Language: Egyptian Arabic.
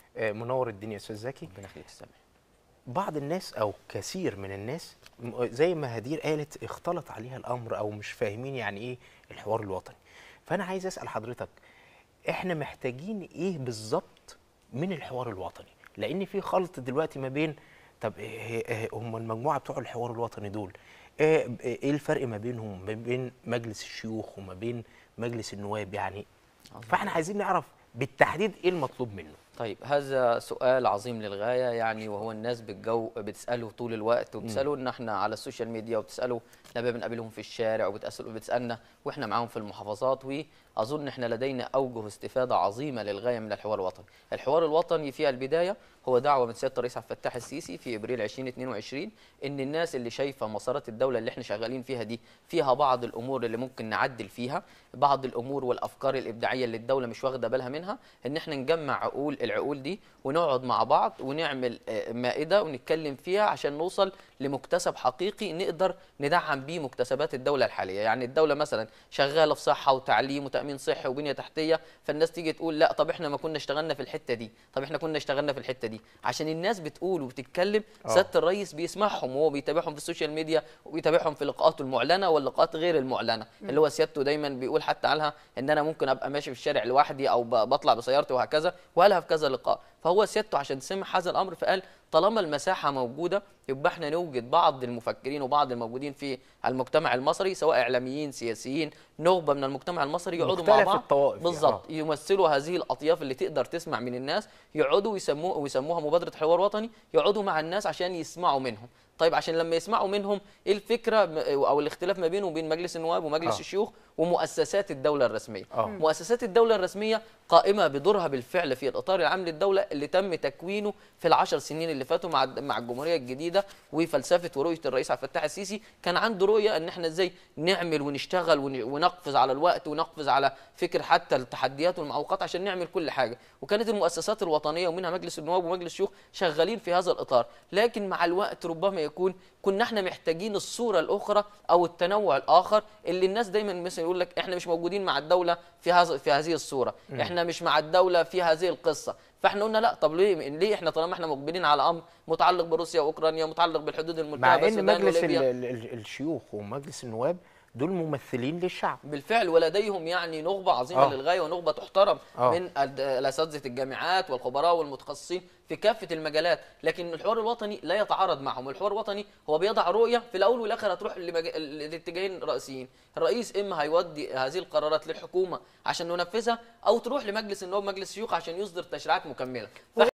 آه، منور الدنيا يا استاذ زكي ربنا يخليك السامع بعض الناس او كثير من الناس م- زي ما هدير قالت اختلط عليها الامر او مش فاهمين يعني ايه الحوار الوطني فانا عايز اسال حضرتك احنا محتاجين ايه بالظبط من الحوار الوطني لان في خلط دلوقتي ما بين طب إيه- إيه- هم المجموعه بتوع الحوار الوطني دول ايه إيه الفرق ما بينهم ما بين مجلس الشيوخ وما بين مجلس النواب يعني فاحنا عايزين نعرف بالتحديد ايه المطلوب منه طيب هذا سؤال عظيم للغايه يعني وهو الناس بتجو بتساله طول الوقت وبتسالوا ان احنا على السوشيال ميديا وبتسالوا لما بنقابلهم في الشارع وبتسالوا بتسالنا واحنا معاهم في المحافظات واظن احنا لدينا اوجه استفاده عظيمه للغايه من الحوار الوطني. الحوار الوطني في البدايه هو دعوه من سياده الرئيس عبد الفتاح السيسي في ابريل 2022 ان الناس اللي شايفه مسارات الدوله اللي احنا شغالين فيها دي فيها بعض الامور اللي ممكن نعدل فيها، بعض الامور والافكار الابداعيه اللي الدوله مش واخده بالها منها ان احنا نجمع عقول العقول دي ونقعد مع بعض ونعمل آه، مائده ونتكلم فيها عشان نوصل لمكتسب حقيقي نقدر ندعم بيه مكتسبات الدوله الحاليه، يعني الدوله مثلا شغاله في صحه وتعليم وتامين صحي وبنيه تحتيه فالناس تيجي تقول لا طب احنا ما كنا اشتغلنا في الحته دي، طب احنا كنا اشتغلنا في الحته دي، عشان الناس بتقول وبتتكلم آه. سياده الرئيس بيسمعهم وهو بيتابعهم في السوشيال ميديا وبيتابعهم في لقاءاته المعلنه واللقاءات غير المعلنه اللي هو سيادته دايما بيقول حتى عنها ان انا ممكن ابقى ماشي في الشارع لوحدي او ب- بطلع بسيارتي وهكذا وقالها في كذا لقاء فهو سيادته عشان سمع هذا الامر فقال طالما المساحه موجوده يبقى احنا نوجد بعض المفكرين وبعض الموجودين في المجتمع المصري سواء اعلاميين سياسيين نخبه من المجتمع المصري يقعدوا مع مختلف بعض الطوائف يعني. بالظبط يمثلوا هذه الاطياف اللي تقدر تسمع من الناس يقعدوا ويسموه ويسموها مبادره حوار وطني يقعدوا مع الناس عشان يسمعوا منهم طيب عشان لما يسمعوا منهم ايه الفكره م- او الاختلاف ما بينه وبين مجلس النواب ومجلس آه. الشيوخ ومؤسسات الدوله الرسميه آه. مؤسسات الدوله الرسميه قائمه بدورها بالفعل في الاطار العام للدوله اللي تم تكوينه في العشر سنين اللي فاتوا مع مع الجمهوريه الجديده وفلسفه ورؤيه الرئيس عبد الفتاح السيسي كان عنده رؤيه ان احنا ازاي نعمل ونشتغل ون- ونقفز على الوقت ونقفز على فكر حتى التحديات والمعوقات عشان نعمل كل حاجه وكانت المؤسسات الوطنيه ومنها مجلس النواب ومجلس الشيوخ شغالين في هذا الاطار لكن مع الوقت ربما يكون كنا احنا محتاجين الصوره الاخرى او التنوع الاخر اللي الناس دايما مثلا يقول لك احنا مش موجودين مع الدوله في هذا في هذه الصوره احنا مش مع الدوله في هذه القصه فاحنا قلنا لا طب ليه ليه احنا طالما احنا مقبلين على امر متعلق بروسيا واوكرانيا متعلق بالحدود مع الملتهبه ان السودان مجلس ال- وليبيا ال- ال- الشيوخ ومجلس النواب دول ممثلين للشعب بالفعل ولديهم يعني نخبه عظيمه آه. للغايه ونخبه تحترم آه. من الد- الاساتذه الجامعات والخبراء والمتخصصين في كافه المجالات لكن الحوار الوطني لا يتعارض معهم الحوار الوطني هو بيضع رؤيه في الاول والاخر هتروح لمج... لاتجاهين رئيسيين الرئيس اما هيودي هذه القرارات للحكومه عشان ننفذها او تروح لمجلس النواب مجلس الشيوخ عشان يصدر تشريعات مكمله